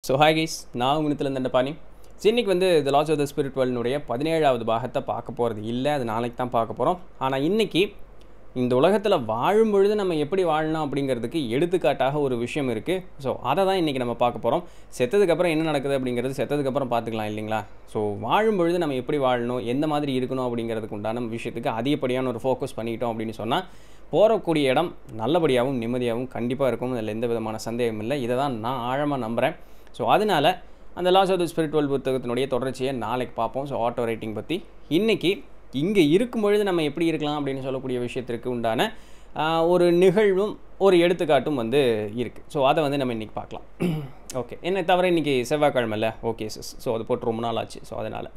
so hi guys நான் உங்கத்தில் Dandapani so இன்னைக்கு வந்து the loss of the spirit வேர்ல்டுனுடைய பதினேழாவது பாகத்தை பார்க்க போகிறது இல்லை அது நாளைக்கு தான் பார்க்க போகிறோம் ஆனால் இன்னைக்கு இந்த உலகத்தில் வாழும் பொழுது நம்ம எப்படி வாழணும் அப்படிங்கிறதுக்கு எடுத்துக்காட்டாக ஒரு விஷயம் இருக்குது ஸோ அதை தான் இன்றைக்கி நம்ம பார்க்க போகிறோம் செத்ததுக்கப்புறம் என்ன நடக்குது அப்படிங்கிறது செத்ததுக்கப்புறம் பார்த்துக்கலாம் இல்லைங்களா ஸோ வாழும் பொழுது நம்ம எப்படி வாழணும் எந்த மாதிரி இருக்கணும் அப்படிங்கிறதுக்கு உண்டான விஷயத்துக்கு அதிகப்படியான ஒரு ஃபோக்கஸ் பண்ணிக்கிட்டோம் அப்படின்னு சொன்னால் போகக்கூடிய இடம் நல்லபடியாகவும் நிம்மதியாகவும் கண்டிப்பாக இருக்கும் அதில் எந்த விதமான சந்தேகம் இல்லை இதை தான் நான் ஆழமாக நம்புகிறேன் ஸோ அதனால் அந்த லாஸ் ஆஃப் த ஸ்பிரிச்சுவல் புத்தகத்தினுடைய தொடர்ச்சியை நாளைக்கு பார்ப்போம் ஸோ ஆட்டோ ரைட்டிங் பற்றி இன்றைக்கி இங்கே இருக்கும் பொழுது நம்ம எப்படி இருக்கலாம் அப்படின்னு சொல்லக்கூடிய விஷயத்திற்கு உண்டான ஆஹ், ஒரு நிகழ்வும் ஒரு எடுத்துக்காட்டும் வந்து இருக்குது ஸோ அதை வந்து நம்ம இன்றைக்கி பார்க்கலாம் ஓகே என்ன தவிர இன்றைக்கி செவ்வாய்க்கிழமைல ஓகே சிஸ் ஸோ அது போட்டு ரொம்ப நாள் ஆச்சு ஸோ அதனால்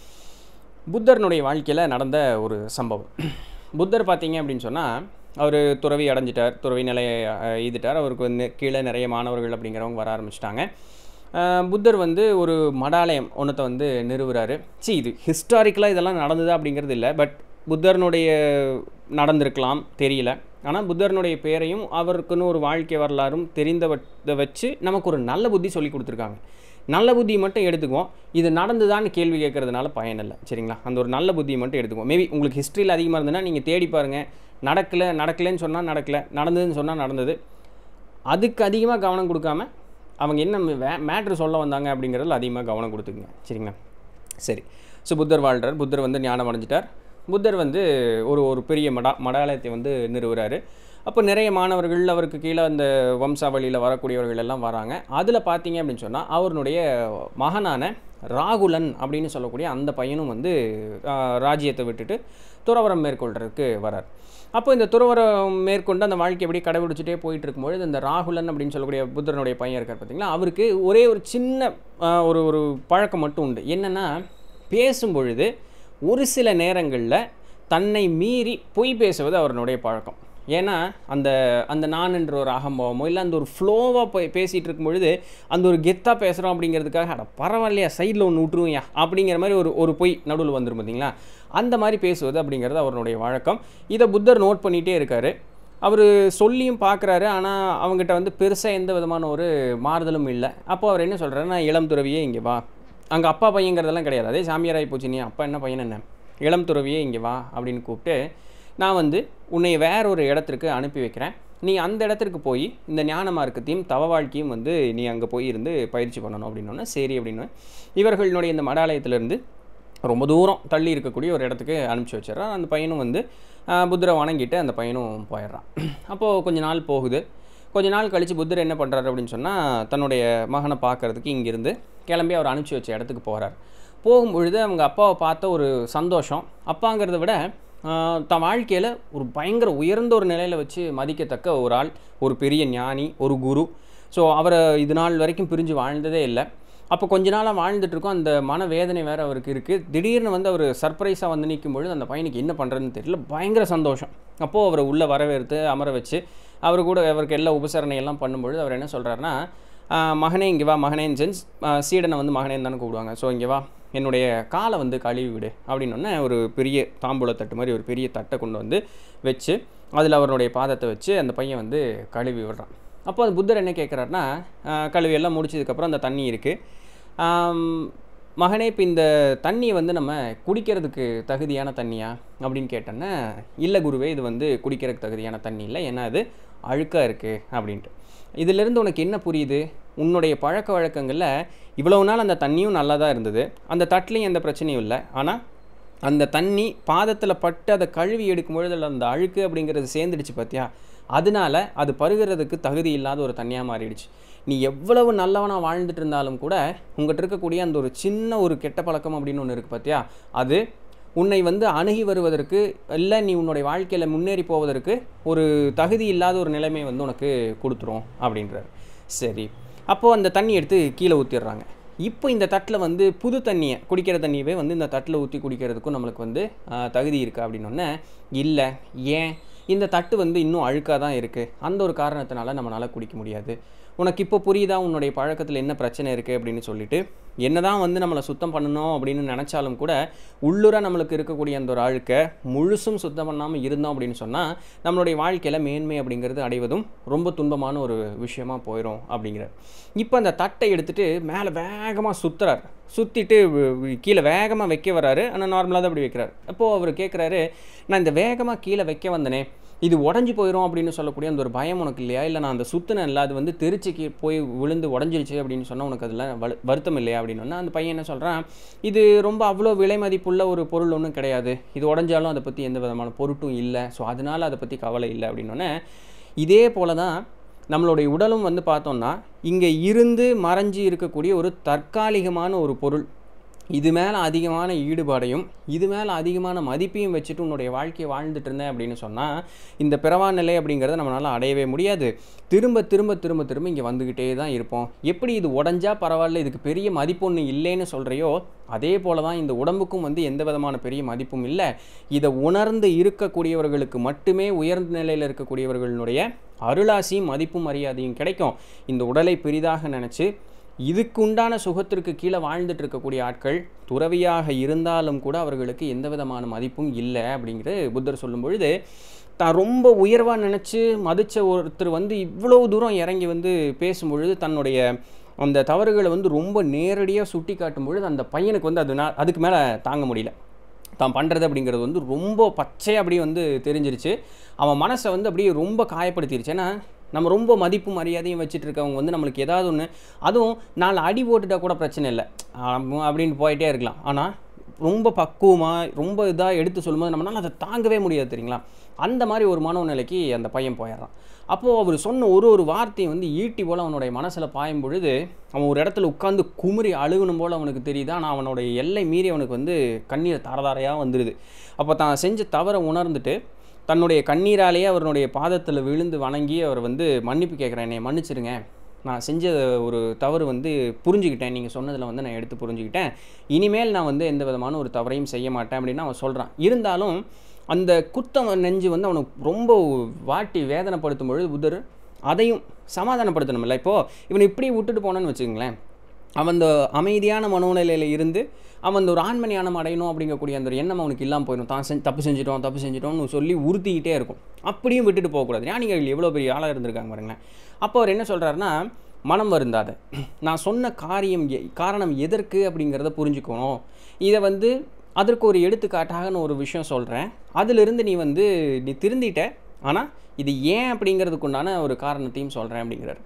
புத்தர்னுடைய வாழ்க்கையில் நடந்த ஒரு சம்பவம் புத்தர் பார்த்தீங்க அப்படின்னு சொன்னால் அவர் துறவி அடைஞ்சிட்டார் துறவி நிலையை அஹ், எய்திட்டார் அவருக்கு வந்து கீழே நிறைய மாணவர்கள் அப்படிங்கிறவங்க வர ஆரம்பிச்சிட்டாங்க புத்தர் வந்து ஒரு மடாலயம் ஒன்றத்தை வந்து நிறுவுறாரு சி இது ஹிஸ்டாரிக்கலாக இதெல்லாம் நடந்தது அப்படிங்கிறது இல்லை பட் புத்தர்னுடைய நடந்திருக்கலாம் தெரியல ஆனால் புத்தர்னுடைய பேரையும் அவருக்குன்னு ஒரு வாழ்க்கை வரலாறும் தெரிந்தவதை வச்சு நமக்கு ஒரு நல்ல புத்தி சொல்லி கொடுத்துருக்காங்க நல்ல புத்தியை மட்டும் எடுத்துக்குவோம் இது நடந்துதான்னு கேள்வி கேட்கறதுனால பயன் இல்லை சரிங்களா அந்த ஒரு நல்ல புத்தியை மட்டும் எடுத்துக்குவோம் மேபி உங்களுக்கு ஹிஸ்ட்ரியில் அதிகமாக இருந்ததுன்னா நீங்கள் தேடி பாருங்கள் நடக்கலை நடக்கலைன்னு சொன்னால் நடக்கலை நடந்ததுன்னு சொன்னால் நடந்தது அதுக்கு அதிகமாக கவனம் கொடுக்காம அவங்க என்ன வே மேட்ரு சொல்ல வந்தாங்க அப்படிங்கிறதுல அதிகமாக கவனம் கொடுத்துக்குங்க சரிங்களா சரி ஸோ புத்தர் வாழ்றார் புத்தர் வந்து ஞானம் அடைஞ்சிட்டார் புத்தர் வந்து ஒரு ஒரு பெரிய மடா மடாலயத்தை வந்து நிறுவுறாரு அப்போ நிறைய மாணவர்கள் அவருக்கு கீழே அந்த வம்சாவளியில் வரக்கூடியவர்கள் எல்லாம் வராங்க அதில் பார்த்தீங்க அப்படின்னு சொன்னால் அவருடைய மகனான ராகுலன் அப்படின்னு சொல்லக்கூடிய அந்த பையனும் வந்து ஆஹ், ராஜ்யத்தை விட்டுட்டு துறவரம் மேற்கொள்றதுக்கு வரார் அப்போ இந்த துறவரம் மேற்கொண்டு அந்த வாழ்க்கை எப்படி கடைபிடிச்சிட்டே போயிட்டு இருக்கும்பொழுது இந்த ராகுலன் அப்படின்னு சொல்லக்கூடிய புத்தரனுடைய பையன் இருக்கார் பார்த்தீங்களா அவருக்கு ஒரே ஒரு சின்ன ஆஹ், ஒரு ஒரு பழக்கம் மட்டும் உண்டு என்னென்னா பேசும் பொழுது ஒரு சில நேரங்களில் தன்னை மீறி பொய் பேசுவது அவருடைய பழக்கம் ஏன்னா அந்த அந்த நான் என்ற ஒரு அகம்பாவமோ இல்லை அந்த ஒரு ஃப்ளோவாக போய் பேசிகிட்டு இருக்கும் பொழுது அந்த ஒரு கெத்தாக பேசுகிறோம் அப்படிங்கிறதுக்காக அட பரவாயில்லையா சைடில் ஒன்று விட்டுருவையா அப்படிங்கிற மாதிரி ஒரு ஒரு பொய் நடுவில் வந்துடும் பார்த்தீங்களா அந்த மாதிரி பேசுவது அப்படிங்கிறது அவருடைய வழக்கம் இதை புத்தர் நோட் பண்ணிகிட்டே இருக்காரு அவர் சொல்லியும் பார்க்குறாரு ஆனால் அவங்ககிட்ட வந்து பெருசாக எந்த விதமான ஒரு மாறுதலும் இல்லை அப்போ அவர் என்ன சொல்கிறாரு நான் இளம் துறவியே இங்கே வா அங்கே அப்பா பையங்கிறதெல்லாம் கிடையாது அதே சாமியாராகி போச்சு நீ அப்பா என்ன பையன் என்ன இளம் துறவியே இங்கே வா அப்படின்னு கூப்பிட்டு நான் வந்து உன்னை வேற ஒரு இடத்திற்கு அனுப்பி வைக்கிறேன் நீ அந்த இடத்திற்கு போய் இந்த ஞான மார்க்கத்தையும் தவ வாழ்க்கையும் வந்து நீ அங்கே போய் இருந்து பயிற்சி பண்ணணும் அப்படின்னோடனே சரி அப்படின்னு இவர்களுடைய இந்த மடாலயத்திலிருந்து ரொம்ப தூரம் தள்ளி இருக்கக்கூடிய ஒரு இடத்துக்கு அனுப்பிச்சி வச்சிடுறான் அந்த பையனும் வந்து ஆஹ், புத்தரை வணங்கிட்டு அந்த பையனும் போயிடுறான் அப்போது கொஞ்ச நாள் போகுது கொஞ்ச நாள் கழித்து புத்தர் என்ன பண்ணுறாரு அப்படின்னு சொன்னால் தன்னுடைய மகனை பார்க்கறதுக்கு இங்கேருந்து கிளம்பி அவர் அனுப்பிச்சி வச்ச இடத்துக்கு போகிறார் போகும்பொழுது அவங்க அப்பாவை பார்த்த ஒரு சந்தோஷம் அப்பாங்கிறத விட ஆஹ், தன் வாழ்க்கையில் ஒரு பயங்கர உயர்ந்த ஒரு நிலையில் வச்சு மதிக்கத்தக்க ஒரு ஆள் ஒரு பெரிய ஞானி ஒரு குரு ஸோ அவரை இது நாள் வரைக்கும் பிரிஞ்சு வாழ்ந்ததே இல்லை அப்போ கொஞ்ச நாளாக வாழ்ந்துட்டு இருக்கோம் அந்த மன வேதனை வேறு அவருக்கு இருக்குது திடீர்னு வந்து அவர் சர்ப்ரைஸாக வந்து நிற்கும் பொழுது அந்த பையனுக்கு என்ன பண்ணுறதுன்னு தெரியல பயங்கர சந்தோஷம் அப்போது அவரை உள்ளே வரவேற்று அமர வச்சு அவர் கூட அவருக்கு எல்லா உபசரணை எல்லாம் பண்ணும்பொழுது அவர் என்ன சொல்கிறாருன்னா மகனே இங்கே வா மகனேன்னு சென்ஸ் சீடனை வந்து மகனேன்னு தானே கூப்பிடுவாங்க ஸோ இங்கே வா என்னுடைய காலை வந்து கழுவி விடு அப்படின்னோடனே ஒரு பெரிய தாம்பூல தட்டு மாதிரி ஒரு பெரிய தட்டை கொண்டு வந்து வச்சு அதில் அவருடைய பாதத்தை வச்சு அந்த பையன் வந்து கழுவி விடுறான் அப்போ அந்த புத்தர் என்ன கேட்குறாருன்னா கழுவி எல்லாம் முடிச்சதுக்கப்புறம் அந்த தண்ணி இருக்குது மகனே இப்போ இந்த தண்ணியை வந்து நம்ம குடிக்கிறதுக்கு தகுதியான தண்ணியா அப்படின்னு கேட்டோன்னா இல்லை குருவே இது வந்து குடிக்கிறதுக்கு தகுதியான தண்ணி இல்லை ஏன்னா அது அழுக்காக இருக்குது அப்படின்ட்டு இதிலிருந்து உனக்கு என்ன புரியுது உன்னுடைய பழக்க வழக்கங்களில் இவ்வளவு நாள் அந்த தண்ணியும் நல்லா தான் இருந்தது அந்த தட்டுலையும் எந்த பிரச்சனையும் இல்லை ஆனால் அந்த தண்ணி பாதத்தில் பட்டு அதை கழுவி எடுக்கும் பொழுது அதுல அந்த அழுக்கு அப்படிங்கிறது சேர்ந்துடுச்சு பார்த்தியா அதனால அது பருகிறதுக்கு தகுதி இல்லாத ஒரு தண்ணியாக மாறிடுச்சு நீ எவ்வளவு நல்லவனாக வாழ்ந்துட்டு இருந்தாலும் கூட உங்கள்கிட்ட இருக்கக்கூடிய அந்த ஒரு சின்ன ஒரு கெட்ட பழக்கம் அப்படின்னு ஒன்று இருக்குது பார்த்தியா அது உன்னை வந்து அணுகி வருவதற்கு இல்லை நீ உன்னுடைய வாழ்க்கையில் முன்னேறி போவதற்கு ஒரு தகுதி இல்லாத ஒரு நிலைமை வந்து உனக்கு கொடுத்துரும் அப்படின்றாரு சரி அப்போது அந்த தண்ணி எடுத்து கீழே ஊற்றிடுறாங்க இப்போ இந்த தட்டில் வந்து புது தண்ணியை குடிக்கிற தண்ணியவே வந்து இந்த தட்டில் ஊற்றி குடிக்கிறதுக்கும் நம்மளுக்கு வந்து ஆஹ், தகுதி இருக்கா அப்படின்னொன்னே இல்லை ஏன் இந்த தட்டு வந்து இன்னும் அழுக்காக தான் இருக்குது அந்த ஒரு காரணத்தினால நம்மளால் குடிக்க முடியாது உனக்கு இப்போ புரியுதா உன்னுடைய பழக்கத்தில் என்ன பிரச்சனை இருக்குது அப்படின்னு சொல்லிட்டு என்னதான் வந்து நம்மளை சுத்தம் பண்ணணும் அப்படின்னு நினச்சாலும் கூட உள்ளுர நம்மளுக்கு இருக்கக்கூடிய அந்த ஒரு அழுக்கை முழுசும் சுத்தம் பண்ணாமல் இருந்தோம் அப்படின்னு சொன்னால் நம்மளுடைய வாழ்க்கையில் மேன்மை அப்படிங்கிறது அடைவதும் ரொம்ப துன்பமான ஒரு விஷயமா போயிடும் அப்படிங்கிற இப்போ அந்த தட்டை எடுத்துட்டு மேலே வேகமாக சுற்றுறார் சுற்றிட்டு கீழே வேகமாக வைக்க வராரு ஆனால் நார்மலாக தான் அப்படி வைக்கிறார் அப்போது அவர் கேட்குறாரு நான் இந்த வேகமாக கீழே வைக்க வந்தனே இது உடஞ்சி போயிடும் அப்படின்னு சொல்லக்கூடிய அந்த ஒரு பயம் உனக்கு இல்லையா இல்லை நான் அந்த சுத்தினேன் இல்லை அது வந்து தெரிச்சுக்கு போய் விழுந்து உடஞ்சிருச்சு அப்படின்னு சொன்னால் உனக்கு அதில் வலு வருத்தம் இல்லையா அப்படின்னு சொன்னா அந்த பையன் என்ன சொல்கிறான் இது ரொம்ப அவ்வளோ விலை மதிப்புள்ள ஒரு பொருள் ஒன்றும் கிடையாது இது உடஞ்சாலும் அதை பற்றி எந்த விதமான பொருட்டும் இல்லை ஸோ அதனால் அதை பற்றி கவலை இல்லை அப்படின்னோடனே இதே போல தான் நம்மளுடைய உடலும் வந்து பார்த்தோம்னா இங்கே இருந்து மறைஞ்சி இருக்கக்கூடிய ஒரு தற்காலிகமான ஒரு பொருள் இது மேலே அதிகமான ஈடுபாடையும் இது மேலே அதிகமான மதிப்பையும் வச்சுட்டு உன்னுடைய வாழ்க்கையை வாழ்ந்துட்டு இருந்தேன் அப்படின்னு சொன்னால் இந்த பிறவா நிலை அப்படிங்கிறத நம்மளால் அடையவே முடியாது திரும்ப திரும்ப திரும்ப திரும்ப இங்கே வந்துக்கிட்டே தான் இருப்போம் எப்படி இது உடஞ்சா பரவாயில்ல இதுக்கு பெரிய மதிப்பு ஒன்று இல்லைன்னு சொல்கிறையோ அதே போல தான் இந்த உடம்புக்கும் வந்து எந்த விதமான பெரிய மதிப்பும் இல்லை இதை உணர்ந்து இருக்கக்கூடியவர்களுக்கு மட்டுமே உயர்ந்த நிலையில் இருக்கக்கூடியவர்களுடைய அருளாசியும் மதிப்பும் மரியாதையும் கிடைக்கும் இந்த உடலை பெரிதாக நினச்சி இதுக்கு உண்டான சுகத்திற்கு கீழே வாழ்ந்துட்டு இருக்கக்கூடிய ஆட்கள் துறவியாக இருந்தாலும் கூட அவர்களுக்கு எந்த விதமான மதிப்பும் இல்லை அப்படிங்கிற புத்தர் சொல்லும் பொழுது தான் ரொம்ப உயர்வாக நினச்சி மதித்த ஒருத்தர் வந்து இவ்வளவு தூரம் இறங்கி வந்து பேசும் பொழுது தன்னுடைய அந்த தவறுகளை வந்து ரொம்ப நேரடியாக சுட்டி காட்டும் பொழுது அந்த பையனுக்கு வந்து அது நா- அதுக்கு மேலே தாங்க முடியல தான் பண்ணுறது அப்படிங்கிறது வந்து ரொம்ப பச்சையாக அப்படியே வந்து தெரிஞ்சிருச்சு அவன் மனசை வந்து அப்படியே ரொம்ப காயப்படுத்திருச்சு ஏன்னா நம்ம ரொம்ப மதிப்பு மரியாதையும் வச்சுட்டு இருக்கவங்க வந்து நம்மளுக்கு ஏதாவது ஒன்று அதுவும் நாலு அடி போட்டுட்டா கூட பிரச்சனை இல்லை ஆம், அப்படின்னு போயிட்டே இருக்கலாம் ஆனால் ரொம்ப பக்குவமாக ரொம்ப இதாக எடுத்து சொல்லும்போது நம்மளால அதை தாங்கவே முடியாது தெரியுங்களா அந்த மாதிரி ஒரு மனோநிலைக்கு அந்த பையன் போயிடுறான் அப்போது அவர் சொன்ன ஒரு ஒரு வார்த்தையும் வந்து ஈட்டி போல் அவனுடைய மனசில் பாயும் பொழுது அவன் ஒரு இடத்துல உட்காந்து குமுறி அழுகணும் போல் அவனுக்கு தெரியுது ஆனால் அவனுடைய எல்லை மீறி அவனுக்கு வந்து கண்ணீர் தாரதாரையாக வந்துடுது அப்போ தான் செஞ்ச தவறை உணர்ந்துட்டு தன்னுடைய கண்ணீராலேயே அவருடைய பாதத்தில் விழுந்து வணங்கி அவர் வந்து மன்னிப்பு கேட்குறேன் என்னை மன்னிச்சிடுங்க நான் செஞ்ச ஒரு தவறு வந்து புரிஞ்சுக்கிட்டேன் நீங்கள் சொன்னதில் வந்து நான் எடுத்து புரிஞ்சுக்கிட்டேன் இனிமேல் நான் வந்து எந்த விதமான ஒரு தவறையும் செய்ய மாட்டேன் அப்படின்னு அவன் சொல்கிறான் இருந்தாலும் அந்த குத்தம் நெஞ்சு வந்து அவனுக்கு ரொம்ப வாட்டி வேதனைப்படுத்தும் பொழுது புத்தர் அதையும் சமாதானப்படுத்தணும்ல இப்போது இவனை இப்படி விட்டுட்டு போனான்னு வச்சுக்கோங்களேன் அவன் அந்த அமைதியான மனோநிலையில் இருந்து அவன் அந்த ஒரு ஆண்மணியானம் அடையணும் அப்படிங்கக்கூடிய அந்த ஒரு எண்ணம் அவனுக்கு இல்லாமல் போயிடும் தான் செஞ்சு தப்பு செஞ்சிட்டோம் தப்பு செஞ்சிட்டோம்னு சொல்லி உறுத்திக்கிட்டே இருக்கும் அப்படியும் விட்டுட்டு போகக்கூடாது ஞானிகள் எவ்வளோ பெரிய ஆளாக இருந்திருக்காங்க பாருங்களேன் அப்போ அவர் என்ன சொல்கிறாருன்னா மனம் வருந்தாத நான் சொன்ன காரியம் எ- காரணம் எதற்கு அப்படிங்கிறத புரிஞ்சுக்கணும் இதை வந்து அதற்கு ஒரு எடுத்துக்காட்டாக நான் ஒரு விஷயம் சொல்கிறேன் அதிலிருந்து நீ வந்து நீ திருந்திட்ட ஆனால் இது ஏன் அப்படிங்கிறதுக்குண்டான ஒரு காரணத்தையும் சொல்கிறேன் அப்படிங்கிறார்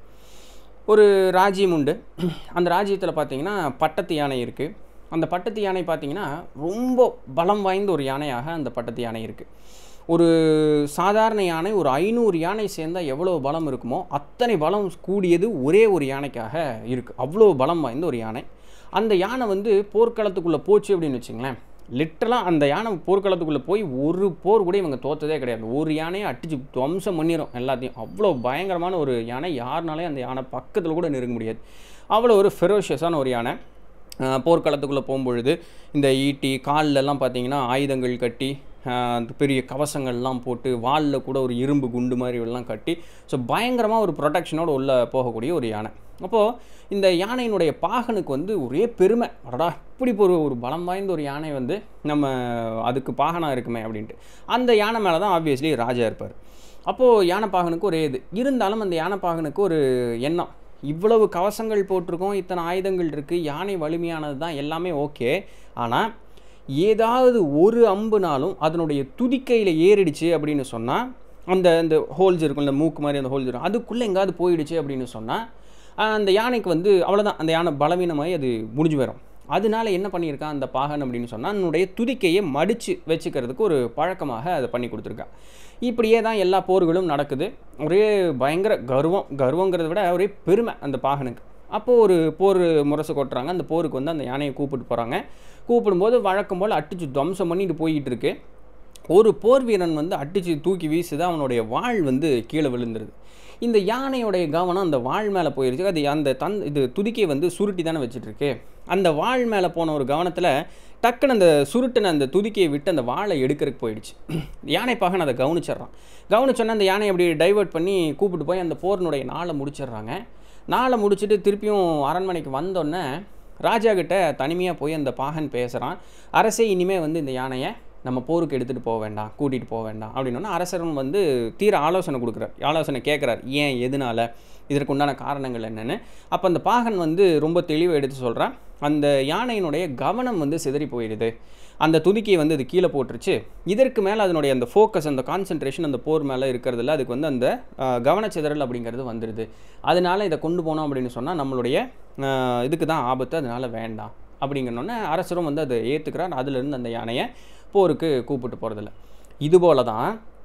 ஒரு ராஜ்யம் உண்டு அந்த ராஜ்யத்தில் பார்த்தீங்கன்னா பட்டத்து யானை இருக்குது அந்த பட்டத்து யானை பார்த்தீங்கன்னா ரொம்ப பலம் வாய்ந்த ஒரு யானையாக அந்த பட்டத்து யானை இருக்குது ஒரு சாதாரண யானை ஒரு ஐநூறு யானை சேர்ந்தால் எவ்வளோ பலம் இருக்குமோ அத்தனை பலம் கூடியது ஒரே ஒரு யானைக்காக இருக்குது அவ்வளோ பலம் வாய்ந்த ஒரு யானை அந்த யானை வந்து போர்க்களத்துக்குள்ளே போச்சு அப்படின்னு வச்சுங்களேன் லிட்டரலாக அந்த யானை போர்க்களத்துக்குள்ளே போய் ஒரு போர் கூட இவங்க தோத்ததே கிடையாது ஒரு யானையை அடிச்சு துவம்சம் பண்ணிடும் எல்லாத்தையும் அவ்வளோ பயங்கரமான ஒரு யானை யாருனாலையும் அந்த யானை பக்கத்தில் கூட நெருங்க முடியாது அவ்வளோ ஒரு ஃபெரோஷியஸான ஒரு யானை ஆஹ் போர்க்களத்துக்குள்ளே போகும்பொழுது இந்த ஈட்டி கால்ல எல்லாம் பார்த்தீங்கன்னா ஆயுதங்கள் கட்டி ஆஹ் அந்த பெரிய கவசங்கள்லாம் போட்டு வாலில் கூட ஒரு இரும்பு குண்டு மாதிரி எல்லாம் கட்டி ஸோ பயங்கரமாக ஒரு ப்ரொடெக்ஷனோட உள்ளே போகக்கூடிய ஒரு யானை அப்போது இந்த யானையினுடைய பாகனுக்கு வந்து ஒரே பெருமை அடடா இப்படி ஒரு ஒரு பலம் வாய்ந்த ஒரு யானை வந்து நம்ம அதுக்கு பாகனாக இருக்குமே அப்படின்ட்டு அந்த யானை மேலே தான் ஆப்வியஸ்லி ராஜா இருப்பார் அப்போது யானைப்பாகனுக்கு ஒரு இது இருந்தாலும் அந்த யானைப்பாகனுக்கு ஒரு எண்ணம் இவ்வளவு கவசங்கள் போட்டிருக்கோம் இத்தனை ஆயுதங்கள் இருக்குது யானை வலிமையானது தான் எல்லாமே ஓகே ஆனால் ஏதாவது ஒரு அம்புனாலும் அதனுடைய துதிக்கையில் ஏறிடுச்சு அப்படின்னு சொன்னால் அந்த அந்த ஹோல்ஸ் இருக்கும் இந்த மூக்கு மாதிரி அந்த ஹோல்ஸ் இருக்கும் அதுக்குள்ளே எங்காவது போயிடுச்சு அப்படின்னு சொன்னால் அந்த யானைக்கு வந்து அவ்வளோதான் அந்த யானை பலவீனமாகி அது முடிஞ்சு வரும் அதனால என்ன பண்ணியிருக்கான் அந்த பாகன் அப்படின்னு சொன்னால் தன்னுடைய துதிக்கையை மடித்து வச்சுக்கிறதுக்கு ஒரு பழக்கமாக அதை பண்ணி கொடுத்துருக்கான் இப்படியே தான் எல்லா போர்களும் நடக்குது ஒரே பயங்கர கர்வம் கர்வங்கிறத விட ஒரே பெருமை அந்த பாகனுக்கு அப்போது ஒரு போர் முரசு கொட்டுறாங்க அந்த போருக்கு வந்து அந்த யானையை கூப்பிட்டு போகிறாங்க கூப்பிடும்போது வழக்கம் போல் அடிச்சு துவம்சம் பண்ணிட்டு போய்கிட்டு இருக்கு ஒரு போர் வீரன் வந்து அடிச்சு தூக்கி வீசுது அவனுடைய வாள் வந்து கீழே விழுந்துருது இந்த யானையோடைய கவனம் அந்த வாள் மேலே போயிருச்சு அது அந்த தன் இது துதிக்கை வந்து சுருட்டி தானே வச்சிட்ருக்கு அந்த வாள் மேலே போன ஒரு கவனத்தில் டக்குன்னு அந்த சுருட்டின அந்த துதிக்கையை விட்டு அந்த வாளை எடுக்கிறதுக்கு போயிடுச்சு யானைப்பாகன் அதை கவனிச்சிடுறான் கவனிச்சோன்னே அந்த யானையை அப்படி டைவர்ட் பண்ணி கூப்பிட்டு போய் அந்த போரினுடைய நாளை முடிச்சிடுறாங்க நாளை முடிச்சுட்டு திருப்பியும் அரண்மனைக்கு வந்தோடனே ராஜா கிட்ட தனிமையாக போய் அந்த பாகன் பேசுகிறான் அரசே இனிமேல் வந்து இந்த யானையை நம்ம போருக்கு எடுத்துகிட்டு போக வேண்டாம் கூட்டிகிட்டு போக வேண்டாம் அப்படின்னோன்னா அரசரும் வந்து தீர ஆலோசனை கொடுக்குறார் ஆலோசனை கேட்குறார் ஏன் எதனால இதற்கு உண்டான காரணங்கள் என்னென்னு அப்போ அந்த பாகன் வந்து ரொம்ப தெளிவாக எடுத்து சொல்கிறான் அந்த யானையினுடைய கவனம் வந்து சிதறி போயிடுது அந்த துதிக்கையை வந்து அது கீழே போட்டுருச்சு இதற்கு மேலே அதனுடைய அந்த ஃபோக்கஸ் அந்த கான்சென்ட்ரேஷன் அந்த போர் மேலே இருக்கிறதுல அதுக்கு வந்து அந்த ஆஹ், கவனச்சிதறல் அப்படிங்கிறது வந்துடுது அதனால இதை கொண்டு போனோம் அப்படின்னு சொன்னால் நம்மளுடைய ஆஹ், இதுக்கு தான் ஆபத்து அதனால வேண்டாம் அப்படிங்கிறனோடனே அரசரும் வந்து அதை ஏற்றுக்கிறார் அதிலிருந்து அந்த யானையை போருக்கு கூப்பிட்டு போகிறதில்ல இதுபோல தான்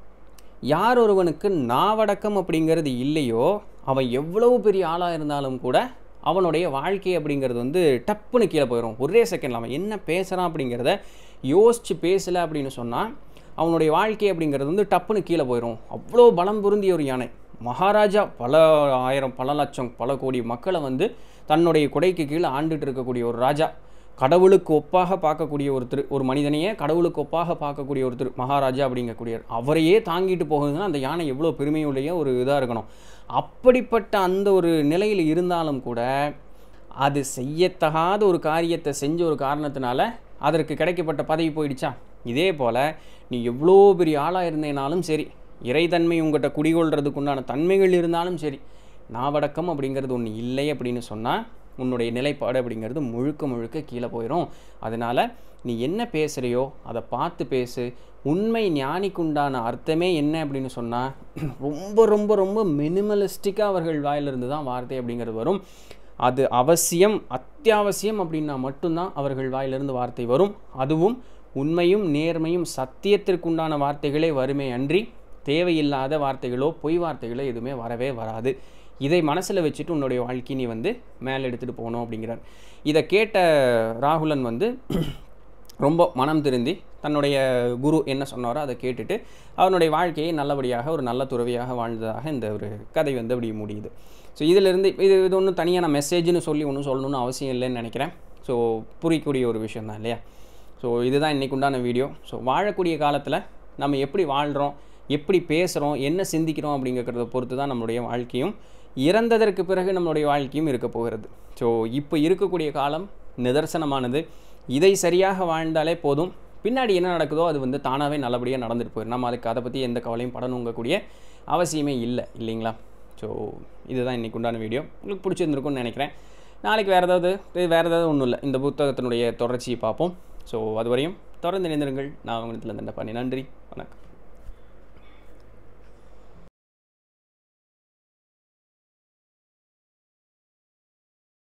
யார் ஒருவனுக்கு நாவடக்கம் அப்படிங்கிறது இல்லையோ அவன் எவ்வளவு பெரிய ஆளாக இருந்தாலும் கூட அவனுடைய வாழ்க்கை அப்படிங்கிறது வந்து டப்புன்னு கீழே போயிடும் ஒரே செகண்டில் அவன் என்ன பேசுகிறான் அப்படிங்கிறத யோசித்து பேசலை அப்படின்னு சொன்னால் அவனுடைய வாழ்க்கை அப்படிங்கிறது வந்து டப்புன்னு கீழே போயிடும் அவ்வளோ பலம் பொருந்திய ஒரு யானை மகாராஜா பல ஆயிரம் பல லட்சம் பல கோடி மக்களை வந்து தன்னுடைய குடைக்கு கீழே ஆண்டுட்டு இருக்கக்கூடிய ஒரு ராஜா கடவுளுக்கு ஒப்பாக பார்க்கக்கூடிய ஒருத்தர் ஒரு மனிதனையே கடவுளுக்கு ஒப்பாக பார்க்கக்கூடிய ஒருத்தர் மகாராஜா அப்படிங்கக்கூடிய அவரையே தாங்கிட்டு போகுதுன்னா அந்த யானை எவ்வளோ பெருமையுடைய ஒரு இதாக இருக்கணும் அப்படிப்பட்ட அந்த ஒரு நிலையில் இருந்தாலும் கூட அது செய்யத்தகாத ஒரு காரியத்தை செஞ்ச ஒரு காரணத்தினால அதற்கு கிடைக்கப்பட்ட பதவி போயிடுச்சா இதே போல் நீ எவ்வளோ பெரிய ஆளாக இருந்தேனாலும் சரி இறைத்தன்மை உங்கள்கிட்ட குடிகொள்றதுக்கு உண்டான தன்மைகள் இருந்தாலும் சரி நாவடக்கம் அப்படிங்கிறது ஒன்று இல்லை அப்படின்னு சொன்னால் உன்னுடைய நிலைப்பாடு அப்படிங்கிறது முழுக்க முழுக்க கீழே போயிடும் அதனால் நீ என்ன பேசுகிறையோ அதை பார்த்து பேசு உண்மை ஞானிக்குண்டான அர்த்தமே என்ன அப்படின்னு சொன்னால் ரொம்ப ரொம்ப ரொம்ப மினிமலிஸ்டிக்காக அவர்கள் வாயிலிருந்து தான் வார்த்தை அப்படிங்கிறது வரும் அது அவசியம் அத்தியாவசியம் அப்படின்னா மட்டும்தான் அவர்கள் வாயிலிருந்து வார்த்தை வரும் அதுவும் உண்மையும் நேர்மையும் சத்தியத்திற்குண்டான வார்த்தைகளே வருமே அன்றி தேவையில்லாத வார்த்தைகளோ பொய் வார்த்தைகளோ எதுவுமே வரவே வராது இதை மனசில் வச்சுட்டு உன்னுடைய வாழ்க்கையை நீ வந்து மேலே எடுத்துகிட்டு போகணும் அப்படிங்கிறார் இதை கேட்ட ராகுலன் வந்து ரொம்ப மனம் திருந்தி தன்னுடைய குரு என்ன சொன்னாரோ அதை கேட்டுட்டு அவனுடைய வாழ்க்கையை நல்லபடியாக ஒரு நல்ல துறவியாக வாழ்ந்ததாக இந்த ஒரு கதை வந்து அப்படி முடியுது ஸோ இதிலிருந்து இது இது ஒன்றும் தனியாக நான் மெசேஜ்னு சொல்லி ஒன்றும் சொல்லணும்னு அவசியம் இல்லைன்னு நினைக்கிறேன் ஸோ புரியக்கூடிய ஒரு விஷயம் தான் இல்லையா ஸோ இதுதான் இன்றைக்கு உண்டான வீடியோ ஸோ வாழக்கூடிய காலத்தில் நம்ம எப்படி வாழ்கிறோம் எப்படி பேசுகிறோம் என்ன சிந்திக்கிறோம் அப்படிங்கிறத பொறுத்து தான் நம்மளுடைய வாழ்க்கையும் இறந்ததற்கு பிறகு நம்மளுடைய வாழ்க்கையும் இருக்க போகிறது ஸோ இப்போ இருக்கக்கூடிய காலம் நிதர்சனமானது இதை சரியாக வாழ்ந்தாலே போதும் பின்னாடி என்ன நடக்குதோ அது வந்து தானாகவே நல்லபடியாக நடந்துட்டு போயிடும் நம்ம அதுக்கு அதை பற்றி எந்த கவலையும் படணுங்கக்கூடிய அவசியமே இல்லை இல்லைங்களா ஸோ இதுதான் இன்றைக்கு உண்டான வீடியோ உங்களுக்கு பிடிச்சிருந்துருக்கும்னு நினைக்கிறேன் நாளைக்கு வேறு ஏதாவது இது வேறு ஏதாவது ஒன்றும் இல்லை இந்த புத்தகத்தினுடைய தொடர்ச்சியை பார்ப்போம் ஸோ அதுவரையும் தொடர்ந்து இணைந்திருங்கள் நான் உங்களிடத்தில் இந்த பண்ணி நன்றி வணக்கம்